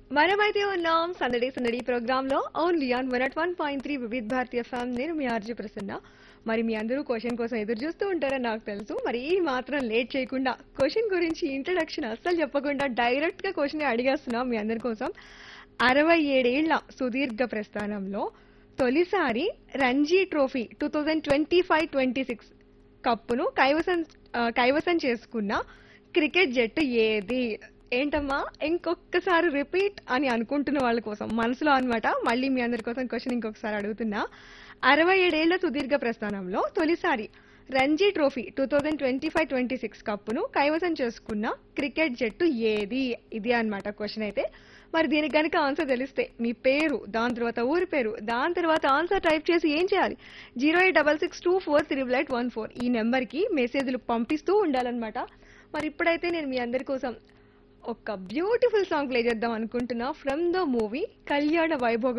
మనమైతే ఉన్నాం సందడి సందడి ప్రోగ్రామ్ లో only on one at one point three Vividh Bharati FM నేను మీ ఆర్జీ ప్రసన్న మరి మీ అందరూ క్వశ్చన్ కోసం ఎదురు చూస్తూ ఉంటారని నాకు తెలుసు మరి ఈ మాత్రం లేట్ చేయకుండా క్వశ్చన్ గురించి ఇంట్రడక్షన్ అస్సలు చెప్పకుండా డైరెక్ట్ గా క్వశ్చన్ అడిగేస్తున్నాం మీ అందరి కోసం అరవై ఏడేళ్ల సుదీర్ఘ ప్రస్థానంలో తొలిసారి Ranji trophy two thousand twenty five twenty six కప్పును కైవసం ఆ, కైవసం చేసుకున్న క్రికెట్ జట్టు ఏది ఏంటమ్మా ఇంకొకసారి రిపీట్ అని అనుకుంటున్న వాళ్ళ కోసం మనసులో అన్నమాట మళ్ళీ మీ అందరి కోసం క్వశ్చన్ ఇంకొకసారి అడుగుతున్నా అరవై ఏడేళ్ల సుదీర్ఘ ప్రస్థానంలో తొలిసారి Ranji trophy two thousand twenty five twenty six కప్పును కైవసం చేసుకున్న క్రికెట్ జట్టు ఏది ఇది అన్నమాట క్వశ్చన్ అయితే మరి దీనికి కనుక ఆన్సర్ తెలిస్తే మీ పేరు దాని తర్వాత ఊరి పేరు దాని తర్వాత ఆన్సర్ టైప్ చేసి ఏం చేయాలి zero eight double six two four triple eight one four ఈ నెంబర్కి మెసేజ్లు పంపిస్తూ ఉండాలన్నమాట మరి ఇప్పుడైతే నేను మీ అందరి కోసం ఒక బ్యూటిఫుల్ సాంగ్ ప్లే చేద్దాం అనుకుంటున్నా ఫ్రమ్ ద మూవీ కళ్యాణ వైభోగం